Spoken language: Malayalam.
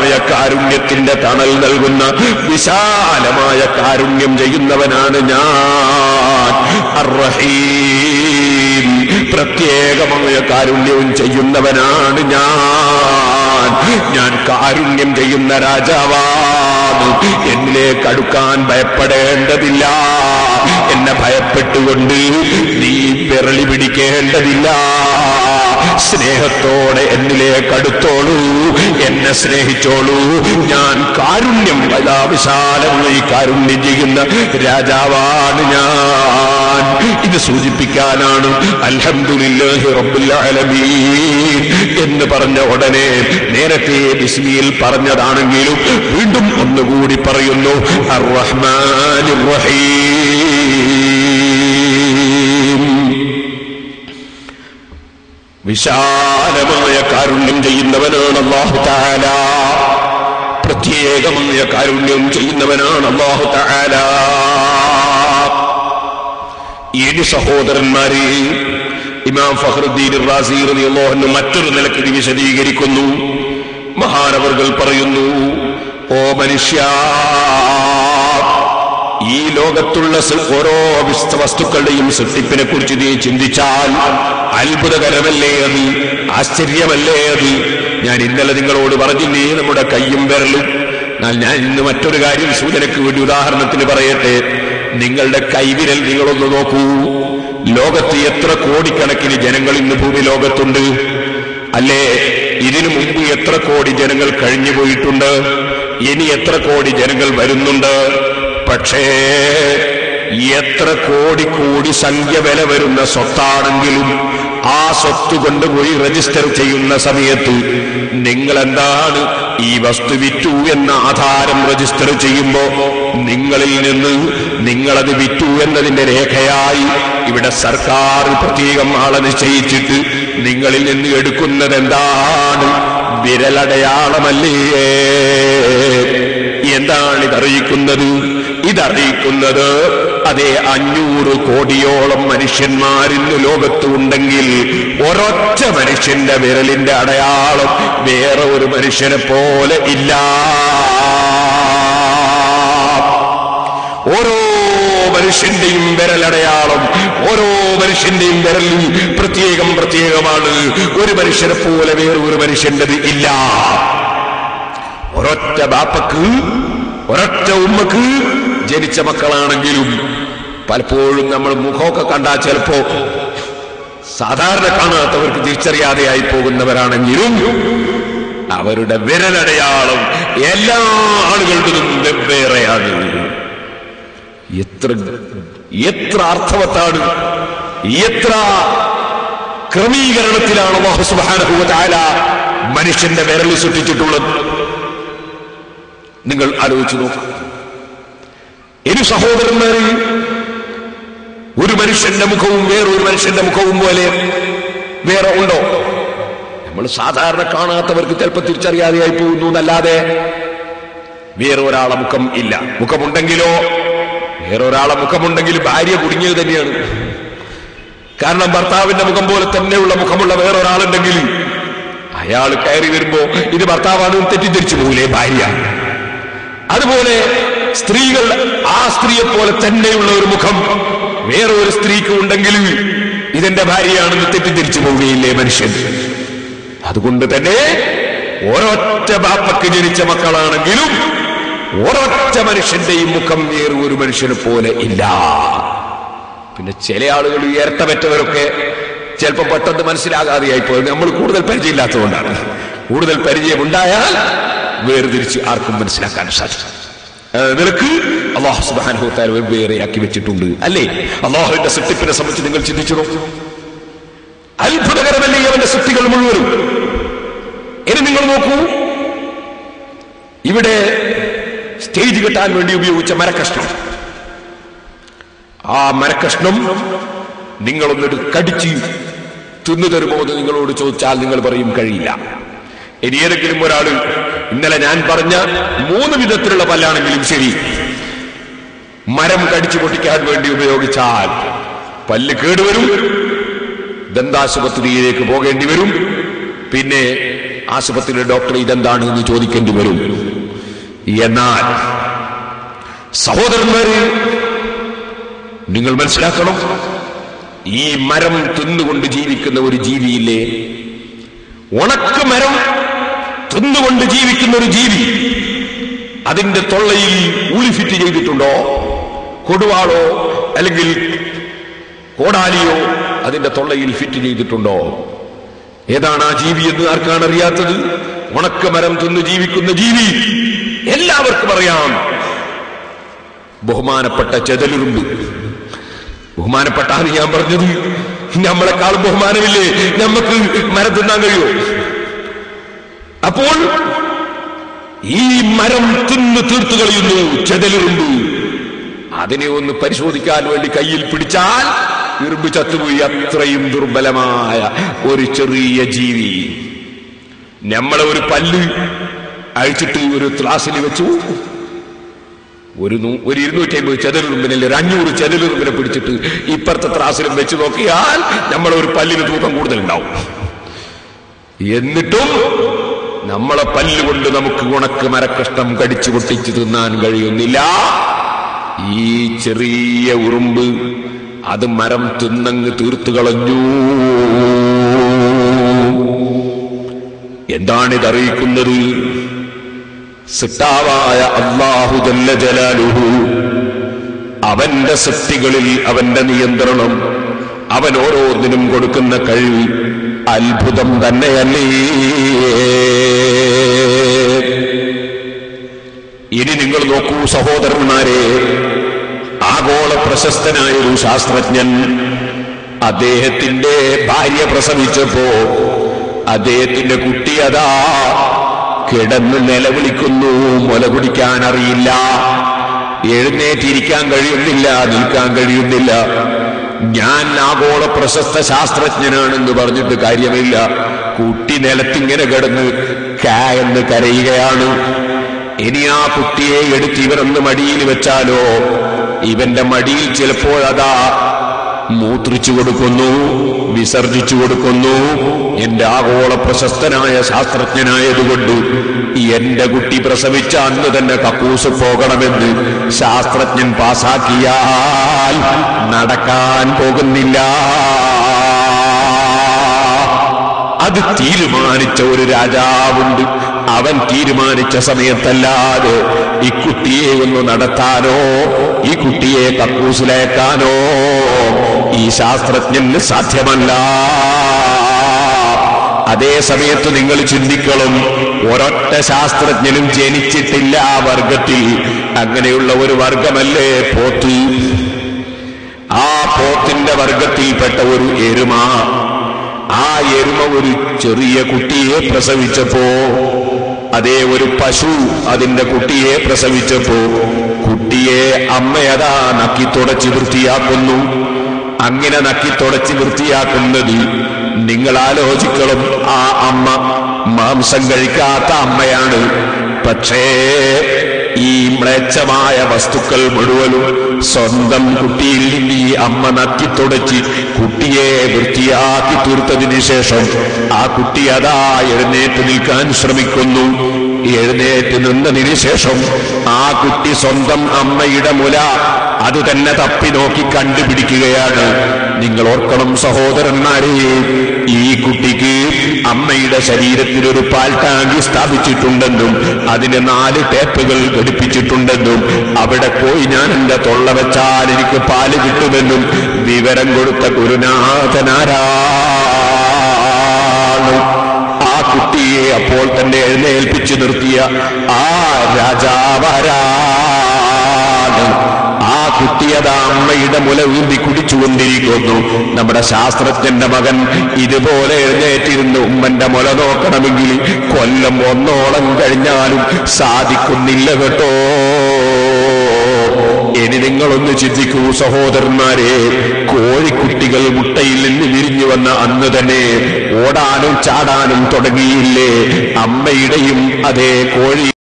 വിശാലമായ കാരുണ്യത്തിന്റെ തണൽ നൽകുന്ന വിശാലമായ കാരുണ്യം ചെയ്യുന്നവനാണ് ഞാൻ അർറഹീം പ്രത്യേകമായ കാരുണ്യവും ചെയ്യുന്നവനാണ് ഞാൻ ഞാൻ കാരുണ്യം ചെയ്യുന്ന രാജാവാണ് എന്നിലേക്ക് അടുക്കാൻ ഭയപ്പെടേണ്ടതില്ല എന്നെ ഭയപ്പെട്ടുകൊണ്ട് നീ വിരളി പിടിക്കേണ്ടതില്ല സ്നേഹത്തോടെ എന്നിലേക്ക് അടുത്തോളൂ എന്നെ സ്നേഹിച്ചോളൂ ഞാൻ കാരുണ്യം വലാ വിശാലമായി കാരുണ്യം ചെയ്യുന്ന രാജാവാണ് ഞാൻ ഇത് സൂചിപ്പിക്കാനാണ് അൽഹംദുലില്ലാഹി റബ്ബുൽ ആലമീൻ എന്ന് പറഞ്ഞ ഉടനെ നേരത്തെ ബിസ്മിയിൽ പറഞ്ഞതാണെങ്കിലും വീണ്ടും ഒന്നുകൂടി പറയുന്നു അർ റഹ്മാനിർ റഹീം വിശാലമായ കാരുണ്യം ചെയ്യുന്നവനാണ് അള്ളാഹു താല പ്രത്യേകമായ കാരുണ്യം ചെയ്യുന്നവനാണ് അള്ളാഹു താല ഇനി സഹോദരന്മാരെ ഇമാം ഫഹ്റുദ്ദീൻ റാസി റളിയല്ലാഹു അൻഹു മറ്റൊരു നിലക്ക് ഇത് വിശദീകരിക്കുന്നു മഹാനവർകൾ പറയുന്നു ഓ മനുഷ്യ ഈ ലോകത്തുള്ള സ- ഓരോ വിസ്ത- വസ്തുക്കളുടെയും സൃഷ്ടിപ്പിനെ കുറിച്ച് നീ ചിന്തിച്ചാൽ അത്ഭുതകരമല്ലേ അത് ആശ്ചര്യമല്ലേ അത് ഞാൻ ഇന്നലെ നിങ്ങളോട് പറഞ്ഞില്ലേ നമ്മുടെ കയ്യും വിരലും എന്നാൽ ഞാൻ ഇന്ന് മറ്റൊരു കാര്യം സൂചനയ്ക്ക് വേണ്ടി ഉദാഹരണത്തിന് പറയട്ടെ നിങ്ങളുടെ കൈവിരൽ നിങ്ങളൊന്ന് നോക്കൂ ലോകത്ത് എത്ര കോടിക്കണക്കിന് ജനങ്ങൾ ഇന്ന് ഭൂമി ലോകത്തുണ്ട് അല്ലേ ഇതിനു മുമ്പ് എത്ര കോടി ജനങ്ങൾ കഴിഞ്ഞു പോയിട്ടുണ്ട് ഇനി എത്ര കോടി ജനങ്ങൾ വരുന്നുണ്ട് പക്ഷേ എത്ര കോടി കോടി സംഖ്യ വില വരുന്ന സ്വത്താണെങ്കിലും ആ സ്വത്ത് കൊണ്ടുപോയി രജിസ്റ്റർ ചെയ്യുന്ന സമയത്ത് നിങ്ങൾ എന്താണ് ഈ വസ്തു വിറ്റു എന്ന ആധാരം രജിസ്റ്റർ ചെയ്യുമ്പോ നിങ്ങളിൽ നിന്ന് നിങ്ങളത് വിറ്റു എന്നതിന്റെ രേഖയായി ഇവിടെ സർക്കാർ പ്രത്യേകം ആളെ നിശ്ചയിച്ചിട്ട് നിങ്ങളിൽ നിന്ന് എടുക്കുന്നത് എന്താണ് വിരലടയാളമല്ലേ എന്താണ് ഇതറിയിക്കുന്നത് ഇതറിയിക്കുന്നത് അതേ അഞ്ഞൂറ് കോടിയോളം മനുഷ്യന്മാരിന്ന് ലോകത്ത് ഉണ്ടെങ്കിൽ ഒരൊറ്റ മനുഷ്യന്റെ വിരലിന്റെ അടയാളം വേറെ ഒരു മനുഷ്യനെ പോലെ ഇല്ല ഓരോ മനുഷ്യന്റെയും വിരലടയാളം ഓരോ മനുഷ്യന്റെയും വിരലിൽ പ്രത്യേകം പ്രത്യേകമാണ് ഒരു മനുഷ്യനെ പോലെ വേറെ ഒരു മനുഷ്യന്റേത് ഇല്ല ഒരൊറ്റ ബാപ്പക്ക് ഒരൊറ്റ ഉമ്മക്ക് ജനിച്ച മക്കളാണെങ്കിലും പലപ്പോഴും നമ്മൾ മുഖമൊക്കെ കണ്ടാൽ ചിലപ്പോ സാധാരണ കാണാത്തവർക്ക് തിരിച്ചറിയാതെയായി പോകുന്നവരാണെങ്കിലും അവരുടെ വിരലടയാളം എല്ലാ ആളുകളുടെതും വെവ്വേറെയാണ് എത്ര എത്ര അർത്ഥവത്താണ് എത്ര ക്രമീകരണത്തിലാണ് അല്ലാഹു സുബ്ഹാനഹു വ തആല മനുഷ്യന്റെ വിരൽ സൃഷ്ടിച്ചിട്ടുള്ളത് നിങ്ങൾ ആലോചിച്ചു നോക്കൂ ഇരു സഹോദരന്മാരെ ഒരു മനുഷ്യന്റെ മുഖവും വേറൊരു മനുഷ്യന്റെ മുഖവും പോലെ വേറെ ഉണ്ടോ നമ്മൾ സാധാരണ കാണാത്തവർക്ക് ചിലപ്പോൾ തിരിച്ചറിയാതെയായി പോകുന്നു എന്നല്ലാതെ വേറെ ഒരാളെ മുഖം ഇല്ല മുഖമുണ്ടെങ്കിലോ വേറെ ഒരാളെ മുഖമുണ്ടെങ്കിൽ ഭാര്യ കുടുങ്ങിയത് തന്നെയാണ് കാരണം ഭർത്താവിന്റെ മുഖം പോലെ തന്നെയുള്ള മുഖമുള്ള വേറൊരാളുണ്ടെങ്കിൽ അയാൾ കയറി വരുമ്പോ ഇത് ഭർത്താവാണ് എന്ന് തെറ്റിദ്ധരിച്ചു പോകില്ലേ ഭാര്യ അതുപോലെ സ്ത്രീകൾ ആ സ്ത്രീയെ പോലെ തന്നെയുള്ള ഒരു മുഖം വേറെ ഒരു സ്ത്രീക്ക് ഉണ്ടെങ്കിൽ ഇതെന്റെ ഭാര്യയാണെന്ന് തെറ്റിദ്ധരിച്ചു പോവുകയില്ലേ മനുഷ്യൻ അതുകൊണ്ട് തന്നെ ഒരൊറ്റ ബാപ്പക്ക് ജനിച്ച മക്കളാണെങ്കിലും ഒരൊറ്റ മനുഷ്യന്റെയും മുഖം വേറെ ഒരു മനുഷ്യനെ പോലെ ഇല്ല പിന്നെ ചില ആളുകൾ ഇരട്ടപറ്റവരൊക്കെ ചിലപ്പോൾ പെട്ടെന്ന് മനസ്സിലാകാതെയായി പോയത് നമ്മൾ കൂടുതൽ പരിചയമില്ലാത്തതുകൊണ്ടാണ് കൂടുതൽ പരിചയം ഉണ്ടായാൽ വേർതിരിച്ച് ആർക്കും മനസ്സിലാക്കാൻ സാധിക്കും ആ, നിനക്ക് അള്ളാഹു സുബ്ഹാനഹു വ തആല വെവ്വേറെയാക്കി വെച്ചിട്ടുണ്ട് അല്ലേ അള്ളാഹുവിന്റെ സൃഷ്ടിപ്പിനെ സംബന്ധിച്ച് നിങ്ങൾ ചിന്തിച്ചു നോക്കൂ അത്ഭുതകരമല്ലേ അവന്റെ സൃഷ്ടികൾ മുഴുവനും ഇനി നിങ്ങൾ നോക്കൂ ഇവിടെ സ്റ്റേജ് കെട്ടാൻ വേണ്ടി ഉപയോഗിച്ച മരക്കഷ്ണം ആ മരക്കഷ്ണം നിങ്ങളൊന്നിട്ട് കടിച്ച് തിന്നു തരുമോ എന്ന് നിങ്ങളോട് ചോദിച്ചാൽ നിങ്ങൾ പറയും കഴിയില്ല ഇനി ഏതെങ്കിലും ഒരാൾ ഇന്നലെ ഞാൻ പറഞ്ഞ മൂന്ന് വിധത്തിലുള്ള പല്ലാണെങ്കിലും ശരി മരം കടിച്ചു പൊട്ടിക്കാൻ വേണ്ടി ഉപയോഗിച്ചാൽ പല്ല് കേടുവരും ദന്താശുപത്രിയിലേക്ക് പോകേണ്ടി വരും പിന്നെ ആശുപത്രിയിലെ ഡോക്ടർ ഇതെന്താണ് എന്ന് ചോദിക്കേണ്ടി വരും എന്നാൽ സഹോദരന്മാര് നിങ്ങൾ മനസ്സിലാക്കണം ഈ മരം തിന്നുകൊണ്ട് ജീവിക്കുന്ന ഒരു ജീവിയില്ലേ ഉണക്ക മരം തിന്നുകൊണ്ട് ജീവിക്കുന്ന ഒരു ജീവി അതിന്റെ തൊള്ളയിൽ ഉളി ഫിറ്റ് ചെയ്തിട്ടുണ്ടോ കൊടുവാളോ അല്ലെങ്കിൽ കോടാലിയോ അതിന്റെ തൊള്ളയിൽ ഫിറ്റ് ചെയ്തിട്ടുണ്ടോ ഏതാണ് ആ ജീവി എന്ന് ആർക്കാണ് അറിയാത്തത് ഉണക്കമരം തിന്ന് ജീവിക്കുന്ന ജീവി എല്ലാവർക്കും അറിയാം ബഹുമാനപ്പെട്ട ചെതലുറുമ്പ് ബഹുമാനപ്പെട്ടാണ് ഞാൻ പറഞ്ഞത് നമ്മളെക്കാളും ബഹുമാനമില്ലേ നമുക്ക് മരം തിന്നാൻ കഴിയോ അപ്പോൾ ഈ മരം തിന്ന് തീർത്തു കളയുന്നു ചെതലുറുമ്പ് അതിനെ ഒന്ന് പരിശോധിക്കാൻ വേണ്ടി കയ്യിൽ പിടിച്ചാൽ ഇരുമ്പ് ചത്തുപോയി അത്രയും ദുർബലമായ ഒരു ചെറിയ ജീവി നമ്മളെ ഒരു പല്ല് അഴിച്ചിട്ട് ഒരു ത്രാസിൽ വെച്ചു ഒരു നൂ- ഒരു ഇരുന്നൂറ്റി അമ്പത് ചെതലുറുമ്പിനെ ഒരു അഞ്ഞൂറ് ചെതലുറുമ്പിനെ പിടിച്ചിട്ട് ഇപ്പുറത്തെ ത്രാസിലും വെച്ച് നോക്കിയാൽ നമ്മളെ ഒരു പല്ലിന് തൂക്കം കൂടുതലുണ്ടാവും എന്നിട്ടും നമ്മളെ പല്ലുകൊണ്ട് നമുക്ക് ഉണക്ക് മരക്കഷ്ണം കടിച്ചു പൊട്ടിച്ച് തിന്നാൻ കഴിയുന്നില്ല ഈ ചെറിയ ഉറുമ്പ് അത് മരം തിന്നങ്ങ് തീർത്തു കളഞ്ഞു എന്താണിത് അറിയിക്കുന്നത് സിട്ടാവായ അള്ളാഹു ജല്ല ജലാലുഹു അവന്റെ സൃഷ്ടികളിൽ അവന്റെ നിയന്ത്രണം അവൻ ഓരോന്നിനും കൊടുക്കുന്ന കഴിവ് അത്ഭുതം തന്നെയല്ലേ ഇനി നിങ്ങൾ നോക്കൂ സഹോദരന്മാരെ ആഗോള പ്രശസ്തനായ ഒരു ശാസ്ത്രജ്ഞൻ അദ്ദേഹത്തിന്റെ ഭാര്യ പ്രസവിച്ചപ്പോ അദ്ദേഹത്തിന്റെ കുട്ടി അതാ കിടന്ന് നിലവിളിക്കുന്നു മുല കുടിക്കാൻ അറിയില്ല എഴുന്നേറ്റിരിക്കാൻ കഴിയുന്നില്ല നിൽക്കാൻ കഴിയുന്നില്ല ഞാൻ ആഗോള പ്രശസ്ത ശാസ്ത്രജ്ഞനാണെന്ന് പറഞ്ഞിട്ട് കാര്യമില്ല കുട്ടി നിലത്തിങ്ങനെ കിടന്ന് കാ എന്ന് കരയുകയാണ് ഇനി ആ കുട്ടിയെ എടുത്ത് ഇവരൊന്ന് മടിയിൽ വെച്ചാലോ ഇവന്റെ മടിയിൽ ചിലപ്പോൾ അതാ മൂത്രിച്ചു കൊടുക്കുന്നു വിസർജിച്ചു കൊടുക്കുന്നു എന്റെ ആഗോള പ്രശസ്തനായ ശാസ്ത്രജ്ഞനായതുകൊണ്ട് എന്റെ കുട്ടി പ്രസവിച്ച അന്ന് തന്നെ കക്കൂസ് പോകണമെന്ന് ശാസ്ത്രജ്ഞൻ പാസാക്കിയാൽ നടക്കാൻ പോകുന്നില്ല അത് തീരുമാനിച്ച ഒരു രാജാവുണ്ട് അവൻ തീരുമാനിച്ച സമയത്തല്ലാതെ ഈ കുട്ടിയെ ഒന്ന് നടത്താനോ ഈ കുട്ടിയെ കക്കൂസിലേക്കാനോ ഈ ശാസ്ത്രജ്ഞന് സാധ്യമല്ല അതേ സമയത്ത് നിങ്ങൾ ചിന്തിക്കണം ഒരൊറ്റ ശാസ്ത്രജ്ഞനും ജനിച്ചിട്ടില്ല ആ വർഗത്തിൽ അങ്ങനെയുള്ള ഒരു വർഗമല്ലേ പോത്ത് ആ പോത്തിന്റെ വർഗത്തിൽപ്പെട്ട ഒരു എരുമ ആ എരുമ ഒരു ചെറിയ കുട്ടിയെ പ്രസവിച്ചപ്പോ അതേ ഒരു പശു അതിന്റെ കുട്ടിയെ പ്രസവിച്ചപ്പോ കുട്ടിയെ അമ്മയതാ നക്കി തുടച്ച് വൃത്തിയാക്കുന്നു അങ്ങനെ നക്കി തുടച്ച് വൃത്തിയാക്കുന്നത് നിങ്ങൾ ആലോചിക്കണം ആ അമ്മ മാംസം കഴിക്കാത്ത അമ്മയാണ് പക്ഷേ ഈ മ്ലേച്ഛമായ വസ്തുക്കൾ മുഴുവനും സ്വന്തം കുട്ടിയിൽ നിന്ന് ഈ അമ്മ നക്കി തുടച്ച് കുട്ടിയെ വൃത്തിയാക്കി തീർത്തതിന് ശേഷം ആ കുട്ടി അതാ എഴുന്നേറ്റ് നിൽക്കാൻ ശ്രമിക്കുന്നു എഴുന്നേറ്റ് നിന്നതിന് ശേഷം ആ കുട്ടി സ്വന്തം അമ്മയുടെ മുല അത് തന്നെ തപ്പി നോക്കി കണ്ടുപിടിക്കുകയാണ് നിങ്ങൾ ഓർക്കണം സഹോദരന്മാരെ ഈ കുട്ടിക്ക് അമ്മയുടെ ശരീരത്തിൽ ഒരു പാൽ ടാങ്കി സ്ഥാപിച്ചിട്ടുണ്ടെന്നും അതിന് നാല് ടേപ്പുകൾ ഘടിപ്പിച്ചിട്ടുണ്ടെന്നും അവിടെ പോയി ഞാൻ എന്റെ തൊള്ള വെച്ചാൽ എനിക്ക് പാല് കിട്ടുമെന്നും വിവരം കൊടുത്ത ഗുരുനാഥനാരാണ് ആ കുട്ടിയെ അപ്പോൾ തന്നെ എഴുന്നേൽപ്പിച്ചു നിർത്തിയ ആ രാജാവരാണ് ആ കുട്ടിയത് അമ്മയുടെ മുല ഊന്തി കുടിച്ചുകൊണ്ടിരിക്കുന്നു നമ്മുടെ ശാസ്ത്രജ്ഞന്റെ മകൻ ഇതുപോലെ എഴുന്നേറ്റിരുന്ന് ഉമ്മന്റെ മുല നോക്കണമെങ്കിൽ കൊല്ലം ഒന്നോളം കഴിഞ്ഞാലും സാധിക്കുന്നില്ല കേട്ടോ ഇനി നിങ്ങളൊന്ന് ചിന്തിക്കൂ സഹോദരന്മാരെ കോഴിക്കുട്ടികൾ മുട്ടയിൽ നിന്ന് വിരിഞ്ഞു വന്ന അന്ന് തന്നെ ഓടാനും ചാടാനും തുടങ്ങിയില്ലേ അമ്മയുടെയും അതേ കോഴി